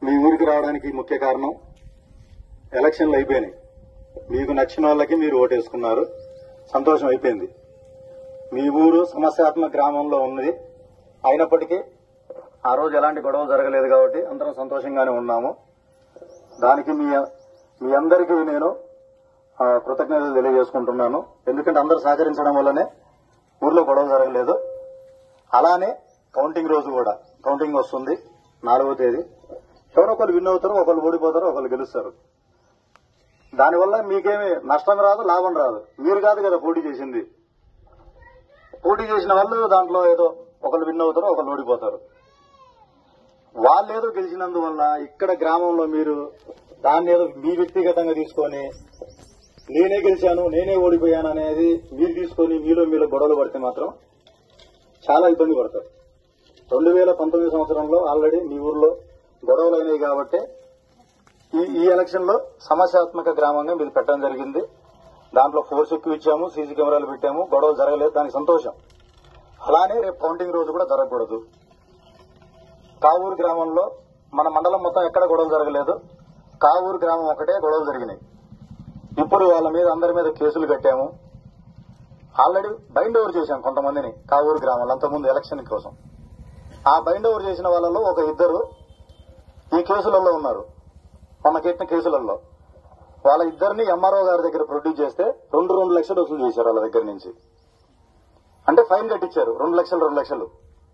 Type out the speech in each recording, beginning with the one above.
మీ ఊరికి రావడానికి ముఖ్య కారణం ఎలక్షన్లు అయిపోయినాయి మీకు నచ్చిన వాళ్ళకి మీరు ఓటేసుకున్నారు సంతోషం అయిపోయింది మీ ఊరు సమస్యాత్మక గ్రామంలో ఉంది అయినప్పటికీ ఆ రోజు ఎలాంటి గొడవలు జరగలేదు కాబట్టి అందరం సంతోషంగానే ఉన్నాము దానికి మీ మీ అందరికీ నేను ఆ, కృతజ్ఞతలు తెలియజేసుకుంటున్నాను ఎందుకంటే అందరూ సహకరించడం వల్లనే ఊర్లో గొడవలు జరగలేదు అలానే కౌంటింగ్ రోజు కూడా కౌంటింగ్ వస్తుంది నాలుగో తేదీ ఎవరో ఒకరు విన్ అవుతారు ఒకరు ఓడిపోతారు ఒకరు గెలుస్తారు దానివల్ల మీకేమి నష్టం రాదు లాభం రాదు మీరు కాదు కదా పోటీ చేసింది పోటీ చేసిన వాళ్ళు దాంట్లో ఏదో ఒకరు విన్ అవుతారు ఒకరు ఓడిపోతారు వాళ్ళు ఏదో గెలిచినందువల్ల ఇక్కడ గ్రామంలో మీరు దాన్ని ఏదో మీ వ్యక్తిగతంగా తీసుకొని నేనే గెలిచాను నేనే ఓడిపోయాను అనేది మీరు తీసుకొని మీలో మీలో గొడవలు పడితే మాత్రం చాలా ఇబ్బంది పడతారు రెండు వేల పంతొమ్మిది సంవత్సరంలో ఆల్రెడీ మీ ఊర్లో గొడవలు అయినాయి కాబట్టి ఈ ఈ ఎలక్షన్ లో సమస్యాత్మక గ్రామంగా మీరు పెట్టడం జరిగింది దాంట్లో ఫోర్స్ ఎక్కువ ఇచ్చాము సీసీ కెమెరాలు పెట్టాము గొడవలు జరగలేదు దానికి సంతోషం అలానే రేపు కౌంటింగ్ రోజు కూడా జరగకూడదు కావూరు గ్రామంలో మన మండలం మొత్తం ఎక్కడ గొడవలు జరగలేదు కావూరు గ్రామం ఒకటే గొడవలు జరిగినాయి ఇప్పుడు వాళ్ళ మీద అందరి మీద కేసులు కట్టాము ఆల్రెడీ బైండ్ ఓవర్ చేశాం కొంతమందిని కావూరు గ్రామంలో అంతకుముందు ఎలక్షన్ కోసం ఆ బైండ్ ఓవర్ చేసిన వాళ్ళలో ఒక ఇద్దరు ఈ కేసులలో ఉన్నారు మొన్న కెట్టిన కేసులలో వాళ్ళ ఇద్దరిని ఎంఆర్ఓ గారి దగ్గర ప్రొడ్యూస్ చేస్తే రెండు రెండు లక్షలు వసూలు చేశారు వాళ్ళ దగ్గర నుంచి అంటే ఫైన్ కట్టించారు రెండు లక్షలు రెండు లక్షలు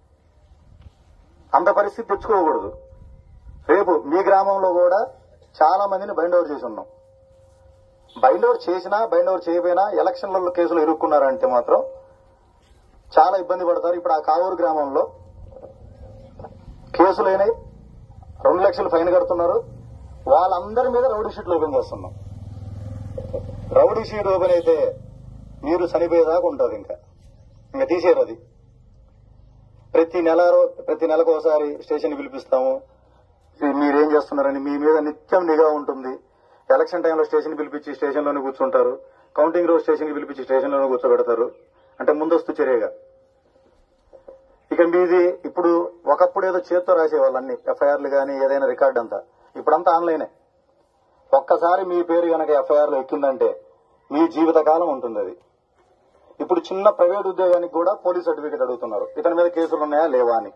అంత పరిస్థితి తెచ్చుకోకూడదు రేపు మీ గ్రామంలో కూడా చాలా మందిని బైండ్ ఓవర్ చేసి ఉన్నాం బైండ్ ఓవర్ చేసినా బైండ్ ఓవర్ చేయకపోయినా ఎలక్షన్లలో కేసులు ఇరుక్కున్నారంటే మాత్రం చాలా ఇబ్బంది పడతారు ఇప్పుడు ఆ కావూరు గ్రామంలో కేసులైనాయి రెండు లక్షలు ఫైన్ కడుతున్నారు వాళ్ళందరి మీద రౌడీ షీట్లు ఓపెన్ చేస్తున్నాం రౌడీ షీట్ ఓపెన్ అయితే మీరు చనిపోయేదాకా ఉంటుంది ఇంకా ఇంకా తీసేరు అది ప్రతి నెల రో- ప్రతి నెలకు ఒకసారి స్టేషన్ పిలిపిస్తాము మీ- మీరేం చేస్తున్నారని మీ మీద నిత్యం నిఘా ఉంటుంది ఎలక్షన్ టైంలో స్టేషన్ పిలిపించి స్టేషన్లోనే కూర్చుంటారు కౌంటింగ్ రోజు స్టేషన్ పిలిపించి స్టేషన్లోనే కూర్చోబెడతారు అంటే ముందస్తు చర్యగా ఇక మీది ఇప్పుడు ఒకప్పుడు ఏదో చేత్తో రాసేవాళ్ళు అన్ని ఎఫ్ఐఆర్లు కానీ ఏదైనా రికార్డ్ అంతా ఇప్పుడంతా ఆన్లైనే ఒక్కసారి మీ పేరు గనక ఎఫ్ఐఆర్ లో ఎక్కిందంటే మీ జీవితకాలం ఉంటుంది అది ఇప్పుడు చిన్న ప్రైవేట్ ఉద్యోగానికి కూడా పోలీస్ సర్టిఫికేట్ అడుగుతున్నారు ఇతని మీద కేసులు ఉన్నాయా లేవా అని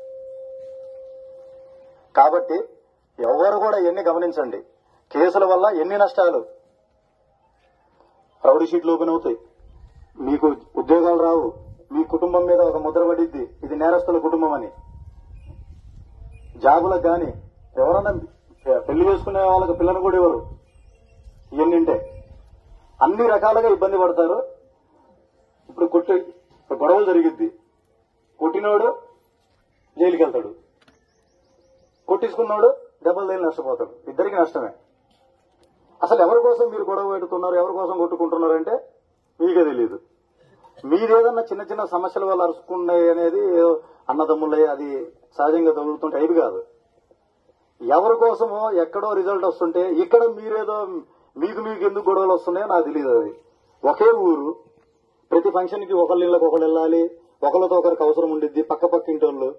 కాబట్టి ఎవరు కూడా ఎన్ని గమనించండి కేసుల వల్ల ఎన్ని నష్టాలు రౌడీ షీట్లు ఓపెన్ అవుతాయి మీకు ఉద్యోగాలు రావు మీ కుటుంబం మీద ఒక ముద్ర పడిద్ది ఇది నేరస్తుల కుటుంబం అని జాబులకు గాని ఎవరన్నా పెళ్లి చేసుకునే వాళ్ళకి పిల్లలు కూడా ఇవ్వరు ఇవన్నీ ఉంటే అన్ని రకాలుగా ఇబ్బంది పడతారు ఇప్పుడు కొట్టి ఇప్పుడు గొడవలు జరిగిద్ది కొట్టినోడు జైలుకి వెళ్తాడు కొట్టించుకున్నాడు దెబ్బలు తేలి నష్టపోతాడు ఇద్దరికి నష్టమే అసలు ఎవరి కోసం మీరు గొడవ పెడుతున్నారు ఎవరి కోసం కొట్టుకుంటున్నారు అంటే మీకే తెలియదు మీరేదన్నా చిన్న చిన్న సమస్యల వల్ల అరుచుకున్నాయి అనేది ఏదో అన్నదమ్ములే అది సహజంగా తగులుతుంటే అవి కాదు ఎవరి కోసమో ఎక్కడో రిజల్ట్ వస్తుంటే ఇక్కడ మీరేదో మీకు మీకు ఎందుకు గొడవలు వస్తున్నాయో నాకు తెలియదు అది ఒకే ఊరు ప్రతి ఫంక్షన్ కి ఒకళ్ళ ఇళ్ళకి ఒకళ్ళు వెళ్ళాలి ఒకరితో ఒకరికి అవసరం ఉండిద్ది పక్క పక్క ఇంటోళ్ళు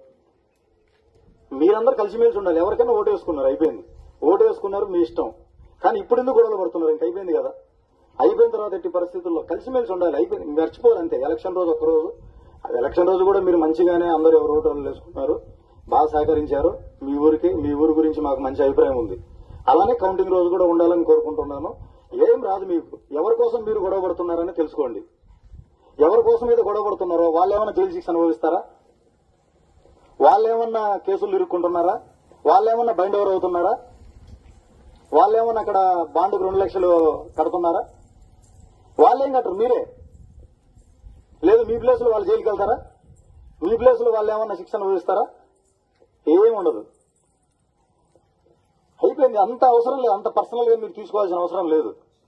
మీరందరూ కలిసిమెలిసి ఉండాలి ఎవరికైనా ఓటు వేసుకున్నారు అయిపోయింది ఓటు వేసుకున్నారు మీ ఇష్టం కానీ ఇప్పుడు ఎందుకు గొడవలు పడుతున్నారు ఇంక అయిపోయింది కదా అయిపోయిన తర్వాత ఎట్టి పరిస్థితుల్లో కలిసిమెలిసి ఉండాలి అయిపోయింది మర్చిపోరు అంతే ఎలక్షన్ రోజు ఒక రోజు ఎలక్షన్ రోజు కూడా మీరు మంచిగానే అందరూ ఎవరు ఓటు వాళ్ళు వేసుకున్నారు బాగా సహకరించారు మీ ఊరికి మీ ఊరి గురించి మాకు మంచి అభిప్రాయం ఉంది అలానే కౌంటింగ్ రోజు కూడా ఉండాలని కోరుకుంటున్నాను ఏం రాదు మీకు ఎవరి కోసం మీరు గొడవ పడుతున్నారని తెలుసుకోండి ఎవరి కోసం అయితే గొడవ పడుతున్నారో వాళ్ళు ఏమైనా జైలు శిక్ష అనుభవిస్తారా వాళ్ళేమన్నా కేసులు ఇరుక్కుంటున్నారా వాళ్ళేమన్నా బైండ్ ఓవర్ అవుతున్నారా వాళ్ళేమన్నా అక్కడ బాండుకు రెండు లక్షలు కడుతున్నారా వాళ్ళేం కట్టరు మీరే లేదు మీ ప్లేసులో వాళ్ళు జైలుకి వెళ్తారా మీ ప్లేసులో వాళ్ళు ఏమన్నా శిక్ష అనుభవిస్తారా ఏం ఉండదు అయిపోయింది అంత అవసరం లేదు అంత పర్సనల్ గా మీరు తీసుకోవాల్సిన అవసరం లేదు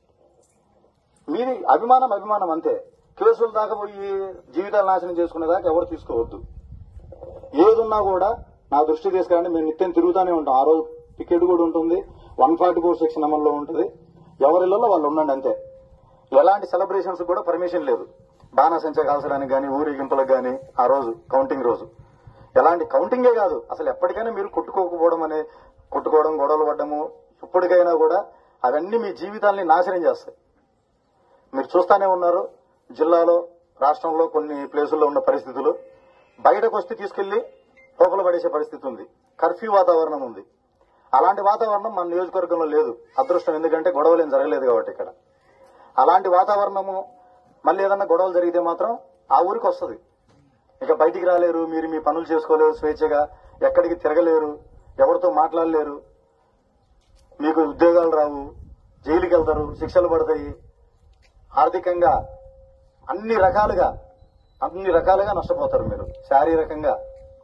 మీది అభిమానం అభిమానం అంతే కేసులు దాకా పోయి జీవితాలు నాశనం చేసుకునే దాకా ఎవరు తీసుకోవద్దు ఏదున్నా కూడా నా దృష్టి తీసుకురండి మేము నిత్యం తిరుగుతూనే ఉంటాం ఆ రోజు టికెట్ కూడా ఉంటుంది వన్ ఫార్టీ ఫోర్ సెక్షన్ అమల్లో ఉంటుంది ఎవరిలో వాళ్ళు ఉండండి అంతే ఎలాంటి సెలబ్రేషన్స్ కూడా పర్మిషన్ లేదు బాణాసంచ కాల్చడానికి కానీ ఊరేగింపులకు కానీ ఆ రోజు కౌంటింగ్ రోజు ఎలాంటి కౌంటింగే కాదు అసలు ఎప్పటికైనా మీరు కొట్టుకోకపోవడం అనే కొట్టు కొట్టుకోవడం గొడవలు పడ్డము ఇప్పటికైనా కూడా అవన్నీ మీ జీవితాల్ని నాశనం చేస్తాయి మీరు చూస్తానే ఉన్నారు జిల్లాలో రాష్ట్రంలో కొన్ని ప్లేసుల్లో ఉన్న పరిస్థితులు బయటకు వస్తే తీసుకెళ్లి లోపల పడేసే పరిస్థితి ఉంది కర్ఫ్యూ వాతావరణం ఉంది అలాంటి వాతావరణం మన నియోజకవర్గంలో లేదు అదృష్టం ఎందుకంటే గొడవలు ఏం జరగలేదు కాబట్టి ఇక్కడ అలాంటి వాతావరణము మళ్ళీ ఏదన్నా గొడవలు జరిగితే మాత్రం ఆ ఊరికి వస్తుంది ఇక బయటికి రాలేరు మీరు మీ పనులు చేసుకోలేరు స్వేచ్ఛగా ఎక్కడికి తిరగలేరు ఎవరితో మాట్లాడలేరు మీకు ఉద్యోగాలు రావు జైలుకి వెళ్తారు శిక్షలు పడతాయి ఆర్థికంగా అన్ని రకాలుగా అన్ని రకాలుగా నష్టపోతారు మీరు శారీరకంగా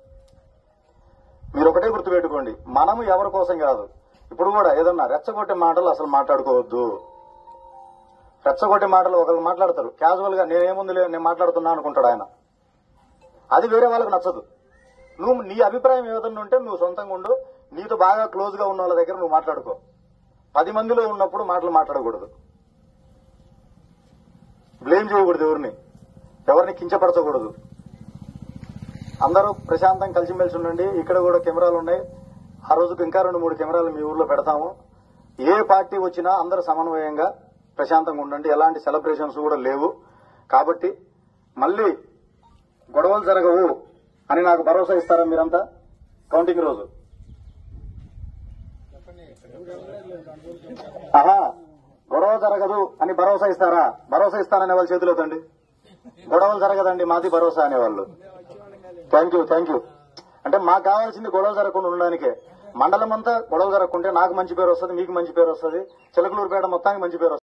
మీరు ఒకటే గుర్తుపెట్టుకోండి మనము ఎవరి కోసం కాదు ఇప్పుడు కూడా ఏదన్నా రెచ్చగొట్టే మాటలు అసలు మాట్లాడుకోవద్దు రెచ్చగొట్టే మాటలు ఒకళ్ళు మాట్లాడతారు క్యాజువల్ గా నేనేముంది నేను మాట్లాడుతున్నా అనుకుంటాడు ఆయన అది వేరే వాళ్ళకి నచ్చదు నువ్వు నీ అభిప్రాయం ఏదన్నా ఉంటే నువ్వు సొంతంగా ఉండు నీతో బాగా క్లోజ్ గా ఉన్న వాళ్ళ దగ్గర నువ్వు మాట్లాడుకో పది మందిలో ఉన్నప్పుడు మాటలు మాట్లాడకూడదు బ్లేమ్ చేయకూడదు ఎవరిని ఎవరిని కించపరచకూడదు అందరూ ప్రశాంతంగా కలిసిమెలిసి ఉండండి ఇక్కడ కూడా కెమెరాలు ఉన్నాయి ఆ రోజుకు ఇంకా రెండు మూడు కెమెరాలు మీ ఊర్లో పెడతాము ఏ పార్టీ వచ్చినా అందరూ సమన్వయంగా ప్రశాంతంగా ఉండండి ఎలాంటి సెలబ్రేషన్స్ కూడా లేవు కాబట్టి మళ్ళీ గొడవలు జరగవు అని నాకు భరోసా ఇస్తారా మీరంతా కౌంటింగ్ రోజు ఆహా గొడవ జరగదు అని భరోసా ఇస్తారా భరోసా ఇస్తారనే వాళ్ళ చేతిలో తండి గొడవలు జరగదండి మాది భరోసా అనేవాళ్ళు థ్యాంక్ యూ థ్యాంక్ యూ అంటే మాకు కావాల్సింది గొడవ జరగకుండా ఉండడానికే మండలం అంతా గొడవ జరగకుంటే నాకు మంచి పేరు వస్తుంది మీకు మంచి పేరు వస్తుంది చిలకలూరుపేట మొత్తానికి మంచి పేరు వస్తుంది